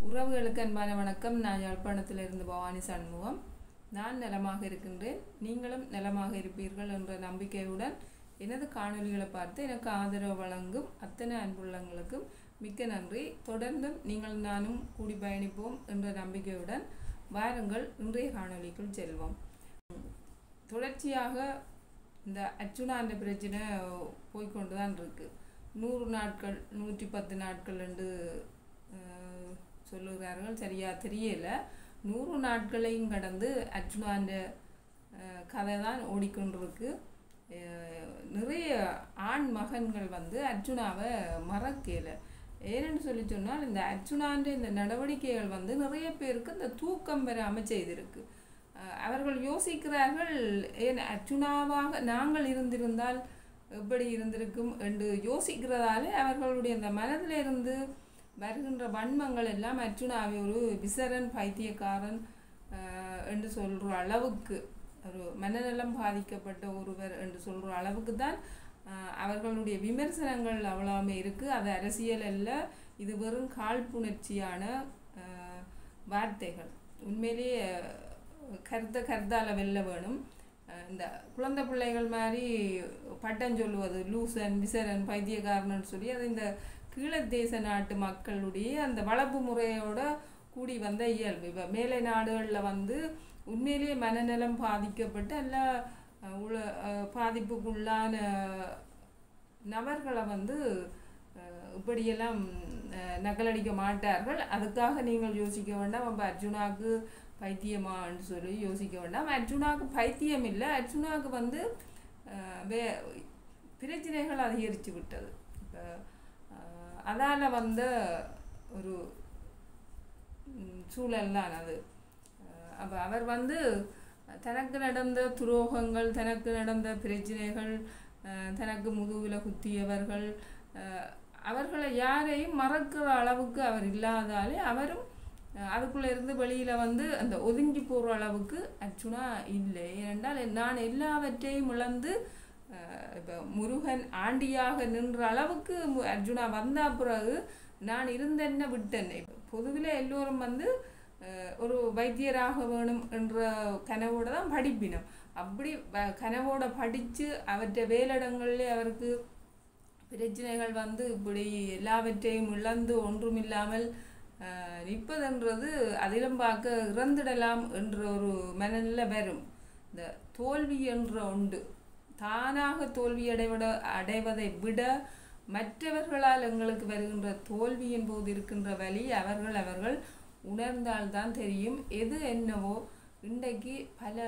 உறவுகளுக்கு அன்பான வணக்கம் நான் யாழ்ப்பாணத்திலிருந்து பவானி சண்முகம் நான் நலமாக இருக்கின்றேன் நீங்களும் நலமாக இருப்பீர்கள் என்ற நம்பிக்கையுடன் எனது காணொளிகளை பார்த்து எனக்கு ஆதரவு வழங்கும் அத்தனை அன்புள்ளங்களுக்கும் மிக்க நன்றி தொடர்ந்தும் நீங்கள் நானும் கூடி பயணிப்போம் என்ற நம்பிக்கையுடன் வாருங்கள் இன்றைய காணொளிக்குள் செல்வோம் தொடர்ச்சியாக இந்த அர்ச்சுனான்ற பிரச்சனை போய்க்கொண்டு தான் இருக்கு நூறு நாட்கள் நூற்றி பத்து நாட்கள் என்று அஹ், சொல்லுகிறார்கள் சரியா தெரியல நூறு நாட்களையும் கடந்து அர்ச்சுனான்ற அஹ், கதை தான் ஓடிக்கொண்டிருக்கு அஹ், நிறைய ஆண் மகன்கள் வந்து அர்ஜுனாவை மறக்கல ஏன்னு சொல்லி சொன்னால் இந்த அர்ஜுனான்ற இந்த நடவடிக்கைகள் வந்து நிறைய பேருக்கு இந்த தூக்கம் வராமல் செய்திருக்கு அஹ் அவர்கள் யோசிக்கிறார்கள் ஏன் அர்ஜுனாவாக நாங்கள் இருந்திருந்தால் எப்படி இருந்திருக்கும் என்று யோசிக்கிறதாலே அவர்களுடைய அந்த மனதில் இருந்து வருகின்ற வன்மங்கள் எல்லாம் அர்ஜுனாவை ஒரு விசரன் பைத்தியக்காரன் அஹ், என்று சொல்கிற அளவுக்கு ஒரு மனநலம் பாதிக்கப்பட்ட ஒருவர் என்று சொல்கிற அளவுக்கு தான் அஹ், அவர்களுடைய விமர்சனங்கள் அவ்வளவுமே இருக்குது அது அரசியல் அல்ல இது வெறும் காழ்ப்புணர்ச்சியான அஹ், வார்த்தைகள் உண்மையிலேயே அஹ், கருத்தை கருத்தால வெல்ல வேணும் அஹ், இந்த குழந்தை பிள்ளைகள் மாதிரி பட்டம் சொல்லுவது லூசன் விசரன் பைத்தியக்காரன் சொல்லி அது இந்த கீழத்தேச நாட்டு மக்களுடைய அந்த வளர்ப்பு முறையோட கூடி வந்த இயல்பு இப்போ மேலை நாடுகளில் வந்து உண்மையிலேயே மனநலம் பாதிக்கப்பட்டு எல்லா அஹ், உள அஹ், பாதிப்புக்குள்ளான நபர்களை வந்து அஹ், இப்படியெல்லாம் அஹ், நகலடிக்க மாட்டார்கள் அதுக்காக நீங்கள் யோசிக்க வேண்டாம் அப்போ அர்ஜுனாவுக்கு பைத்தியமான்னு சொல்லி யோசிக்க வேண்டாம் அர்ஜுனாவுக்கு பைத்தியம் இல்லை அர்ஜுனாவுக்கு வந்து அஹ், வே பிரச்சனைகள் அதிகரித்து விட்டது இப்போ அதால் வந்த ஒரு ம், சூழல் தான் அது அப்போ அவர் வந்து தனக்கு நடந்த துரோகங்கள் தனக்கு நடந்த பிரச்சனைகள் அஹ், தனக்கு முதுகில் குத்தியவர்கள் அஹ், அவர்களை யாரையும் மறக்கிற அளவுக்கு அவர் இல்லாதாலே அவரும் அஹ், அதுக்குள்ள இருந்து வெளியில் வந்து அந்த ஒதுங்கி போகிற அளவுக்கு அர்ஜுனா இல்லை ஏனென்றால் நான் எல்லாவற்றையும் இழந்து இப்போ முருகன் ஆண்டியாக நின்ற அளவுக்கு மு- அர்ஜுனா வந்த பிறகு நான் இருந்தென்ன விட்டேன் பொதுவில் எல்லோரும் வந்து அஹ், ஒரு வைத்தியராக வேணும் என்ற கனவோட தான் படிப்பினம் அப்படி வ- கனவோட படித்து அவற்றை வேலிடங்களில் அவருக்கு பிரச்சனைகள் வந்து இப்படி எல்லாவற்றையும் இழந்து ஒன்றுமில்லாமல் அஹ், நிற்பதென்றது அதிலும் பார்க்க இறந்திடலாம் என்ற ஒரு மனநிலை வரும் இந்த தோல்வி என்ற ஒன்று தானாக தோல்வி அடைவிட அடைவதை விட மற்றவர்களால் எங்களுக்கு வருகின்ற தோல்வியின் போது இருக்கின்ற வழி அவர்கள் அவர்கள் உணர்ந்தால்தான் தெரியும் எது என்னவோ இன்றைக்கு பல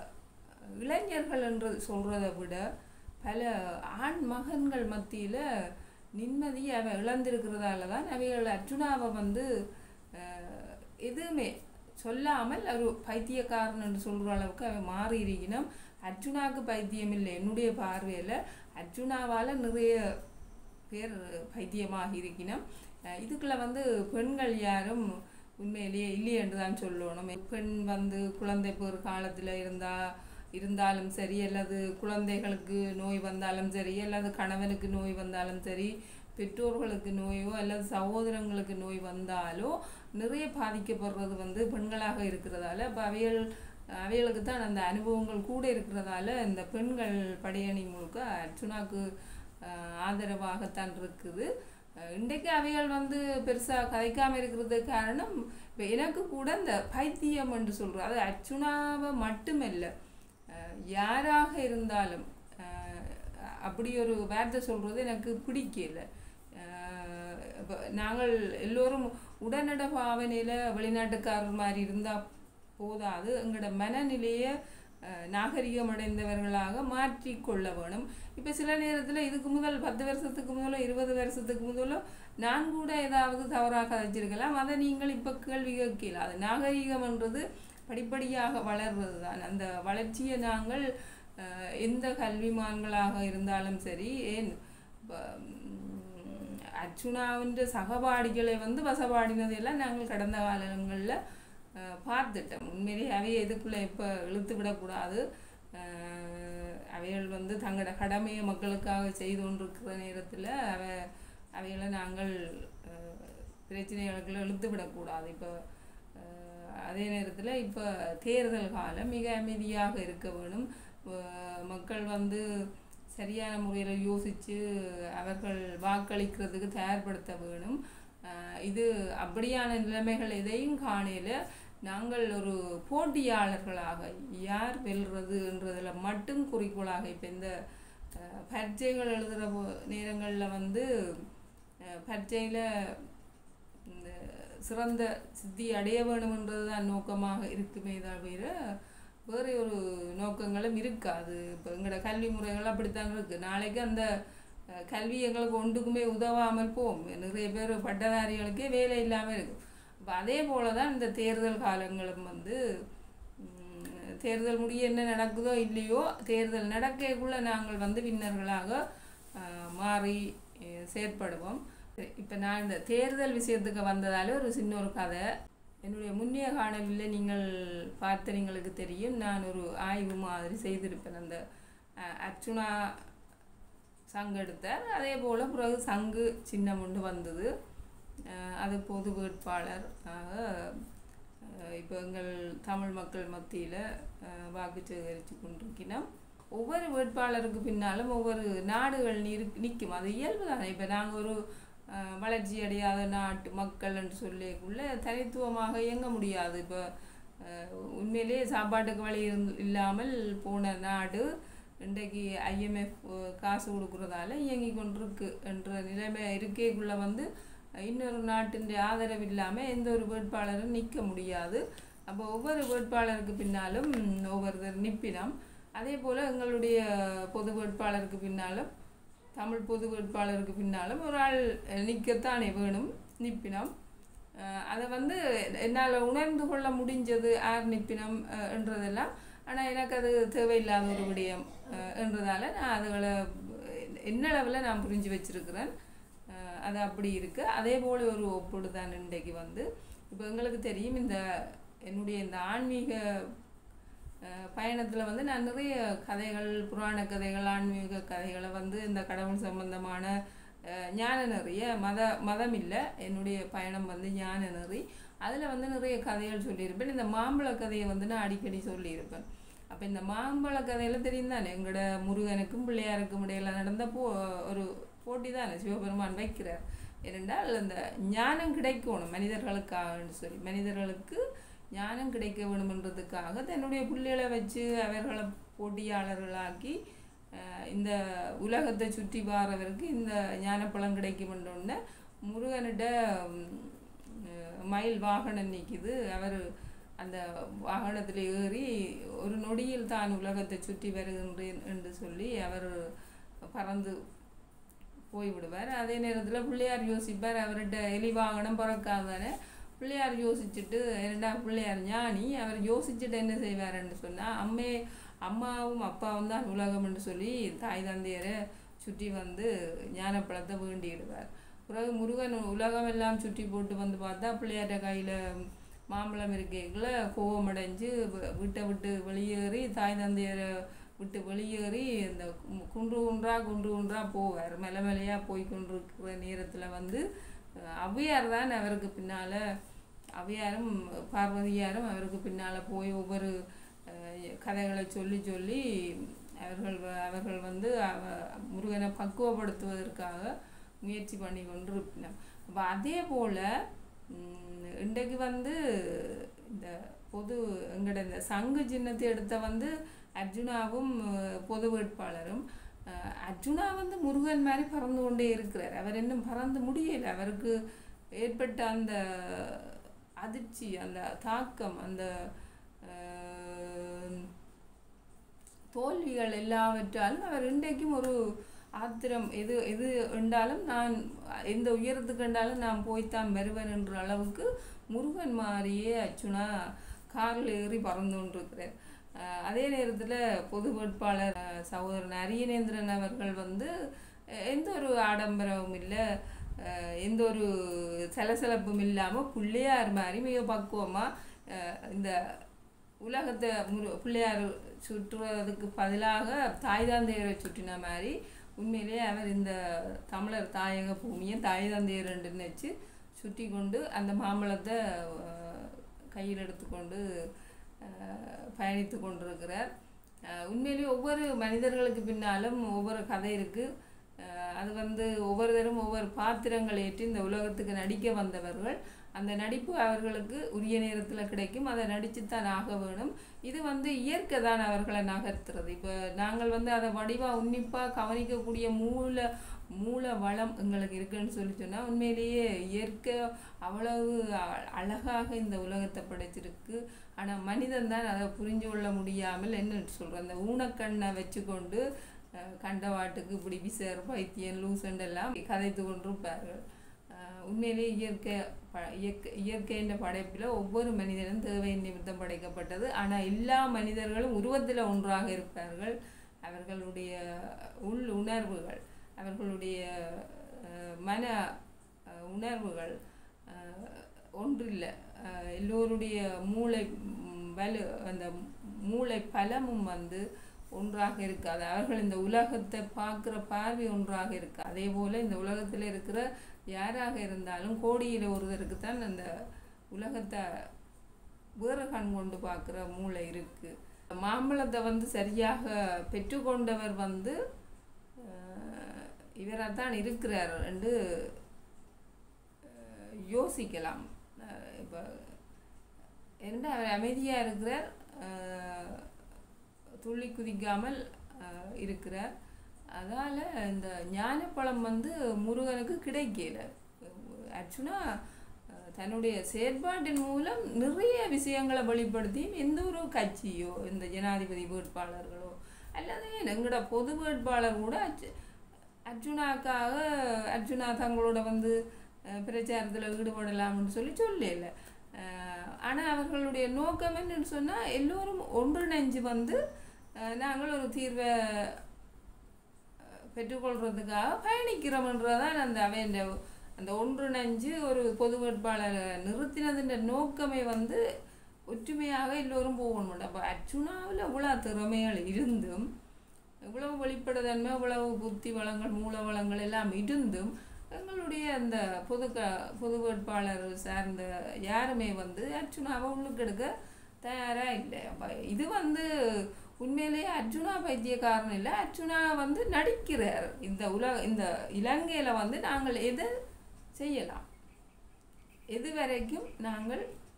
இளைஞர்கள் என்று சொல்கிறத விட பல ஆண் மகன்கள் மத்தியில் நிம்மதியை அவ இழந்திருக்கிறதால தான் அவைகள் அர்ஜுனாவை வந்து அஹ், எதுவுமே சொல்லாமல் ஒரு பைத்தியக்காரன் என்று சொல்கிற அளவுக்கு அவன் மாறி இருக்கணும் அர்ஜுனாவுக்கு பைத்தியம் இல்லை என்னுடைய பார்வையில் அர்ஜுனாவால் நிறைய பேர் பைத்தியமாக இருக்கணும் அஹ் இதுக்குள்ள வந்து பெண்கள் யாரும் உண்மையிலேயே இல்லை என்று தான் சொல்லணும் பெண் வந்து குழந்தை பேர் காலத்தில் இருந்தா இருந்தாலும் சரி அல்லது குழந்தைகளுக்கு நோய் வந்தாலும் சரி அல்லது கணவனுக்கு நோய் வந்தாலும் சரி பெற்றோர்களுக்கு நோயோ அல்லது சகோதரங்களுக்கு நோய் வந்தாலோ நிறைய பாதிக்கப்படுறது வந்து பெண்களாக இருக்கிறதால இப்போ அவைகள் அவைகளுக்கு தான் அந்த அனுபவங்கள் கூட இருக்கிறதால இந்த பெண்கள் படையணி முழுக்க அர்ச்சுனாக்கு ஆஹ், ஆதரவாகத்தான் இருக்குது அஹ், இன்றைக்கு அவைகள் வந்து பெருசாக கதைக்காமல் இருக்கிறதுக்கு காரணம் இப்போ எனக்கு கூட இந்த பைத்தியம் என்று சொல்கிறோம் அது அர்ச்சுனாவை மட்டுமல்ல அஹ், யாராக இருந்தாலும் அஹ், அப்படி ஒரு வார்த்தை சொல்கிறது எனக்கு பிடிக்கல அஹ், இப்ப நாங்கள் எல்லோரும் உடனட பாவனையில் வெளிநாட்டுக்காரர் மாதிரி இருந்தால் போதாது எங்களோட மனநிலையை அஹ், நாகரிகமடைந்தவர்களாக மாற்றிக்கொள்ள வேணும் இப்போ சில நேரத்தில் இதுக்கு முதல் பத்து வருஷத்துக்கு முதலோ இருபது வருஷத்துக்கு முதலோ நான் கூட ஏதாவது தவறாக கதைச்சிருக்கலாம் அதை நீங்கள் இப்போ கேள்வி கேட்கல அது நாகரிகம்ன்றது படிப்படியாக வளர்வது தான் அந்த வளர்ச்சியை நாங்கள் அஹ், எந்த கல்விமான்களாக இருந்தாலும் சரி ஏன் இப்போ அர்ச்சுனாவின் சகபாடிகளை வந்து வசபாடினதையெல்லாம் நாங்கள் கடந்த காலங்களில் பார்த்துட்டோம் உண்மையிலேயே இதுக்குள்ளே இப்போ இழுத்து விடக்கூடாது அஹ், அவைகள் வந்து தங்களோட கடமையை மக்களுக்காக செய்து கொண்டிருக்கிற நேரத்தில் அவ அவைகளை நாங்கள் அஹ், பிரச்சனைகளுக்குள்ள இழுத்து விடக்கூடாது இப்போ அஹ், அதே நேரத்தில் இப்போ தேர்தல் காலம் மிக அமைதியாக இருக்க வேணும் அஹ், மக்கள் வந்து சரியான முறையில் யோசித்து அவர்கள் வாக்களிக்கிறதுக்கு தயார்படுத்த வேணும் அஹ், இது அப்படியான நிலைமைகள் எதையும் காணையில் நாங்கள் ஒரு போட்டியாளர்களாக யார் வெல்றதுன்றதில் மட்டும் குறிக்கோளாக இப்போ இந்த அஹ், பரீட்சைகள் எழுதுகிற நேரங்களில் வந்து பரீட்சையில் இந்த சிறந்த சித்தி அடைய வேணுமென்றது தான் நோக்கமாக இருக்குமே தவிர வேறு ஒரு நோக்கங்களும் இருக்காது இப்போ எங்களோட கல்வி முறைகள் அப்படித்தான் இருக்குது நாளைக்கு அந்த அஹ், கல்வி எங்களுக்கு ஒன்றுக்குமே உதவாமல் போகும் நிறைய பேர் பட்டதாரிகளுக்கே வேலை இல்லாமல் இருக்கும் அப்போ அதே போல தான் இந்த தேர்தல் காலங்களும் வந்து ம், தேர்தல் முடிய என்ன நடக்குதோ இல்லையோ தேர்தல் நடக்கக்குள்ள நாங்கள் வந்து வின்னர்களாக அஹ், மாறி அஹ், செயற்படுவோம் இப்போ நான் இந்த தேர்தல் விஷயத்துக்கு வந்ததால ஒரு சின்ன ஒரு கதை என்னுடைய முன்னைய காணொலியில் நீங்கள் பார்த்த நீங்களுக்கு தெரியும் நான் ஒரு ஆய்வு மாதிரி செய்திருப்பேன் அந்த அஹ், அர்ச்சுனா சங்கு எடுத்தார் அதே போல் பிறகு சங்கு சின்னம் ஒன்று வந்தது அஹ், அது பொது வேட்பாளர் ஆக இப்போ எங்கள் தமிழ் மக்கள் மத்தியில் வாக்கு சேகரித்து கொண்டிருக்கிறோம் ஒவ்வொரு வேட்பாளருக்கு பின்னாலும் ஒவ்வொரு நாடுகள் நிறு நிற்கும் அது இயல்பு தானே இப்போ நாங்கள் ஒரு அஹ், வளர்ச்சி அடையாத நாட்டு மக்கள் என்று சொல்லிக்குள்ள தனித்துவமாக இயங்க முடியாது இப்போ உண்மையிலே சாப்பாட்டுக்கு வழி இருந்- இல்லாமல் போன நாடு இன்றைக்கு ஐஎம்எஃப் காசு கொடுக்குறதால இயங்கி கொண்டிருக்கு என்ற நிலைமை இருக்கைக்குள்ள வந்து இன்னொரு நாட்டின் ஆதரவு இல்லாமல் எந்த ஒரு வேட்பாளரும் நிற்க முடியாது அப்போ ஒவ்வொரு வேட்பாளருக்கு பின்னாலும் ஒவ்வொருத்தர் நிற்பினம் அதே போல் எங்களுடைய பொது வேட்பாளருக்கு பின்னாலும் தமிழ் பொது வேட்பாளருக்கு பின்னாலும் ஒரு ஆள் நிற்கத்தானே வேணும் நிற்பினம் அஹ் அதை வந்து என்னால் உணர்ந்து கொள்ள முடிஞ்சது யார் நிற்பினம் அஹ் என்றதெல்லாம் ஆனால் எனக்கு அது தேவையில்லாத ஒரு விடயம் அஹ் என்றதால நான் அதுகளை என்னளவில் நான் புரிஞ்சு வச்சிருக்கிறேன் அஹ் அது அப்படி இருக்குது அதே போல் ஒரு ஒப்புடு தான் இன்றைக்கு வந்து இப்போ எங்களுக்கு தெரியும் இந்த என்னுடைய இந்த ஆன்மீக பயணத்தில் வந்து நான் நிறைய கதைகள் புராண கதைகள் ஆன்மீக கதைகளை வந்து இந்த கடவுள் சம்பந்தமான அஹ், ஞான நெறிய மத மதம் இல்லை என்னுடைய பயணம் வந்து ஞான நெறி அதில் வந்து நிறைய கதைகள் சொல்லியிருப்பேன் இந்த மாம்பழ கதையை வந்து நான் அடிக்கடி சொல்லியிருப்பேன் அப்போ இந்த மாம்பழ கதையில் தெரியும் தானே எங்களோட முருகனுக்கும் பிள்ளையாருக்கும் இடையில நடந்த போ ஒரு போட்டி தானே சிவபெருமான் வைக்கிறார் ஏனென்றால் அந்த ஞானம் கிடைக்கணும் மனிதர்களுக்காகன்னு சொல்லி மனிதர்களுக்கு ஞானம் கிடைக்க வேணுமென்றதுக்காக தன்னுடைய பிள்ளைகளை வச்சு அவர்களை போட்டியாளர்களாக்கி அஹ், இந்த உலகத்தை சுற்றி வாரவருக்கு இந்த ஞானப்பழம் கிடைக்குமென்றோடனே முருகனிட ம், அஹ், மயில் வாகனம் நிற்கிது அவர் அந்த வாகனத்தில் ஏறி ஒரு நொடியில் தான் உலகத்தை சுற்றி வருகின்றேன் என்று சொல்லி அவர் பறந்து போய்விடுவார் அதே நேரத்தில் பிள்ளையார் யோசிப்பார் அவர்கிட்ட எலி வாகனம் பிறக்காதானே பிள்ளையார் யோசிச்சுட்டு இரண்டா பிள்ளையார் ஞானி அவர் யோசிச்சுட்டு என்ன செய்வாருன்னு சொன்னால் அம்மே அம்மாவும் அப்பாவும் தான் உலகம் என்று சொல்லி தாய் தந்தையரை சுற்றி வந்து ஞானப்பழத்தை வேண்டிடுவார் பிறகு முருகன் உலகம் எல்லாம் சுற்றி போட்டு வந்து பார்த்தா பிள்ளையார்ட்ட கையில் மாம்பழம் இருக்கைக்குள்ள கோவம் அடைஞ்சு வீ- வீட்டை விட்டு வெளியேறி தாய் தந்தையரை விட்டு வெளியேறி இந்த கு- குன்று குன்றா குன்று குன்றா போவார் மெல்ல மெல்லையாக போய் கொண்டிருக்கிற நேரத்தில் வந்து அஹ், ஔவையார் தான் அவருக்கு பின்னால் ஔவையாரும் பார்வதியாரும் அவருக்கு பின்னால் போய் ஒவ்வொரு அஹ், கதைகளை சொல்லி சொல்லி அவர்கள் வ- அவர்கள் வந்து அவ- முருகனை பக்குவப்படுத்துவதற்காக முயற்சி பண்ணி கொண்டிருப்பினர் அப்போ அதே போல் இன்றைக்கு வந்து இந்த பொது எங்களோட இந்த சங்கு சின்னத்தை எடுத்த வந்து அர்ஜுனாவும் அஹ், பொது வேட்பாளரும் அஹ், அர்ஜுனா வந்து முருகன் மாதிரி பறந்து கொண்டே இருக்கிறார் அவர் இன்னும் பறந்து முடியலை அவருக்கு ஏற்பட்ட அந்த அதிர்ச்சி அந்த தாக்கம் அந்த அஹ், தோல்விகள் எல்லாவற்றாலும் அவர் இன்றைக்கும் ஒரு ஆத்திரம் எது எது என்றாலும் நான் எந்த உயரத்துக்கு என்றாலும் நான் போய்த்தான் வருவேன் என்ற அளவுக்கு முருகன் மாதிரியே அர்ச்சுனா காரில் ஏறி பறந்து கொண்டிருக்கிறார் அஹ் அதே நேரத்தில் பொது வேட்பாளர் அஹ், சகோதரன் அரியநேந்திரன் அவர்கள் வந்து அஹ், எந்த ஒரு ஆடம்பரமும் இல்லை அஹ், எந்த ஒரு சலசலப்பும் இல்லாமல் பிள்ளையார் மாதிரி மிக பக்குவமாக இந்த உலகத்தை முரு பிள்ளையார் சுற்றுவதற்கு பதிலாக தாய் தந்தையரை சுற்றின மாதிரி உண்மையிலேயே அவர் இந்த தமிழர் தாயக பூமியை தாய் தந்தையர் ரெண்டு நினச்சி சுற்றி கொண்டு அந்த மாம்பழத்தை அஹ், கையில் எடுத்துக்கொண்டு அஹ், பயணித்து கொண்டிருக்கிறார் அஹ், உண்மையிலேயே ஒவ்வொரு மனிதர்களுக்கு பின்னாலும் ஒவ்வொரு கதை இருக்குது அது வந்து ஒவ்வொருத்தரும் ஒவ்வொரு பாத்திரங்கள் ஏற்றி இந்த உலகத்துக்கு நடிக்க வந்தவர்கள் அந்த நடிப்பு அவர்களுக்கு உரிய நேரத்தில் கிடைக்கும் அதை நடிச்சுத்தான் ஆக வேணும் இது வந்து இயற்கை தான் அவர்களை நகர்த்துறது இப்போ நாங்கள் வந்து அதை வடிவாக உன்னிப்பாக கவனிக்கக்கூடிய மூல மூல வளம் எங்களுக்கு இருக்குன்னு சொல்லி சொன்னால் உண்மையிலேயே இயற்கை அவ்வளவு அ- அழகாக இந்த உலகத்தை படைச்சிருக்கு ஆனால் மனிதன் தான் அதை புரிஞ்சு கொள்ள முடியாமல் என்ன சொல்கிறோம் அந்த ஊனக்கண்ணை வச்சுக்கொண்டு அஹ், கண்டவாட்டுக்கு இப்படி விசர் பைத்தியம் லூசண்டெல்லாம் கதைத்து கொண்டிருப்பார்கள் அஹ், உண்மையிலேயே இயற்கை ப இயற்கை இயற்கைன்ற படைப்பில் ஒவ்வொரு மனிதனும் தேவை நிமித்தம் படைக்கப்பட்டது ஆனால் எல்லா மனிதர்களும் உருவத்தில் ஒன்றாக இருப்பார்கள் அவர்களுடைய உள் உணர்வுகள் அவர்களுடைய அஹ், மன அஹ், உணர்வுகள் அஹ், ஒன்றில்லை அஹ், எல்லோருடைய மூளை ம், வலு அந்த மூளை பலமும் வந்து ஒன்றாக இருக்காது அவர்கள் இந்த உலகத்தை பார்க்குற பார்வை ஒன்றாக இருக்கு அதே போல் இந்த உலகத்தில் இருக்கிற யாராக இருந்தாலும் கோடியில் ஒருவருக்கு தான் அந்த உலகத்தை வேறு கண் கொண்டு பார்க்குற மூளை இருக்குது மாம்பழத்தை வந்து சரியாக பெற்றுக்கொண்டவர் வந்து இவராக தான் இருக்கிறார் என்று அஹ், யோசிக்கலாம் இப்போ என்ன அவர் அமைதியாக இருக்கிறார் அஹ், துள்ளி குதிக்காமல் அஹ், இருக்கிறார் அதால் இந்த ஞானப்பழம் வந்து முருகனுக்கு கிடைக்கல ஆக்சுவலாக தன்னுடைய செயற்பாட்டின் மூலம் நிறைய விஷயங்களை வெளிப்படுத்தி எந்த ஒரு கட்சியோ இந்த ஜனாதிபதி வேட்பாளர்களோ அல்லது எங்களோட பொது வேட்பாளர் கூட அர்ஜு- அர்ஜுனாக்காக அர்ஜுனா தங்களோட வந்து பிரச்சாரத்தில் ஈடுபடலாம்னு சொல்லி சொல்லல ஆனால் அவர்களுடைய நோக்கம் என்னன்னு சொன்னால் எல்லோரும் ஒன்றிணைஞ்சு வந்து அஹ், நாங்கள் ஒரு தீர்வை பெற்றுக்கொள்றதுக்காக பயணிக்கிறோம்ன்றதான் அந்த அவையின் அந்த ஒன்றிணைஞ்சு ஒரு பொது வேட்பாளரை நிறுத்தினதுன்ற நோக்கமே வந்து ஒற்றுமையாக எல்லோரும் போகணும் அப்போ அர்ச்சுனாவில் இவ்வளோ திறமைகள் இருந்தும் இவ்வளவு வெளிப்படைத்தன்மை இவ்வளவு புத்தி வளங்கள் மூல வளங்கள் எல்லாம் இருந்தும் எங்களுடைய அந்த பொது க பொது வேட்பாளர் சார்ந்த யாருமே வந்து அர்ச்சுனாவை உள்ளுக்கெடுக்க தயாராக இல்லை அப்போ இது வந்து உண்மையிலேயே அர்ஜுனா பைத்தியக்காரன் இல்லை அர்ஜுனா வந்து நடிக்கிறார் இந்த உலக இந்த இலங்கையில் வந்து நாங்கள் எதை செய்யலாம் எது வரைக்கும் நாங்கள்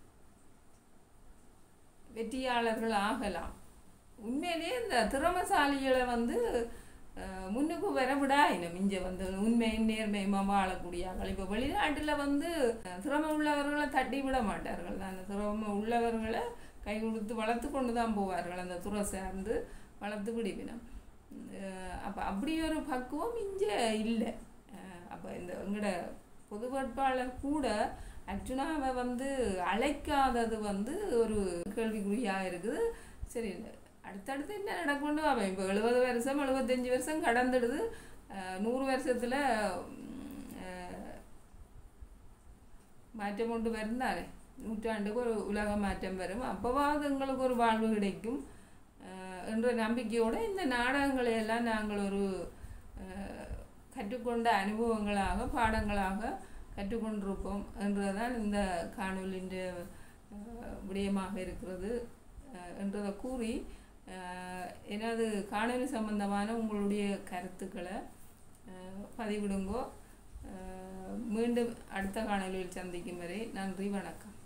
வெற்றியாளர்கள் ஆகலாம் உண்மையிலேயே இந்த திறமசாலிகளை வந்து அஹ், முன்னுக்கு வர விடாயினம் இங்கே வந்து உண்மையும் நேர்மையுமாக வாழக்கூடியார்கள் இப்போ வெளிநாட்டில் வந்து அஹ், திறமை உள்ளவர்களை தட்டி விட மாட்டார்கள் அந்த திறமை உள்ளவர்களை கை கொடுத்து வளர்த்து கொண்டு தான் போவார்கள் அந்த துறை சார்ந்து வளர்த்து விடுவினம் அப்போ அப்படி ஒரு பக்குவம் இங்கே இல்லை அப்போ இந்த எங்களோட பொது வேட்பாளர் கூட அர்ஜுனாவை வந்து அழைக்காதது வந்து ஒரு கேள்விக்குறியாக இருக்குது சரி அடுத்தடுத்து என்ன நடக்கும்னு அவன் இப்போ எழுபது வருஷம் எழுபத்தஞ்சி வருஷம் கடந்துடுது அஹ் நூறு வருஷத்தில் மாற்றம் கொண்டு வருந்தானே நூற்றாண்டுக்கு ஒரு உலக மாற்றம் வரும் அப்போவாவது எங்களுக்கு ஒரு வாழ்வு கிடைக்கும் அஹ் என்ற நம்பிக்கையோடு இந்த நாடகங்களை எல்லாம் நாங்கள் ஒரு அஹ், கற்றுக்கொண்ட அனுபவங்களாக பாடங்களாக கற்றுக்கொண்டிருப்போம் என்றுதான் இந்த காணொலியின் அஹ், விடயமாக இருக்கிறது அஹ், என்றதை கூறி அஹ், எனது காணொலி சம்பந்தமான உங்களுடைய கருத்துக்களை அஹ், பதிவிடுங்கோ அஹ், மீண்டும் அடுத்த காணொலியில் சந்திக்கும் வரை நன்றி வணக்கம்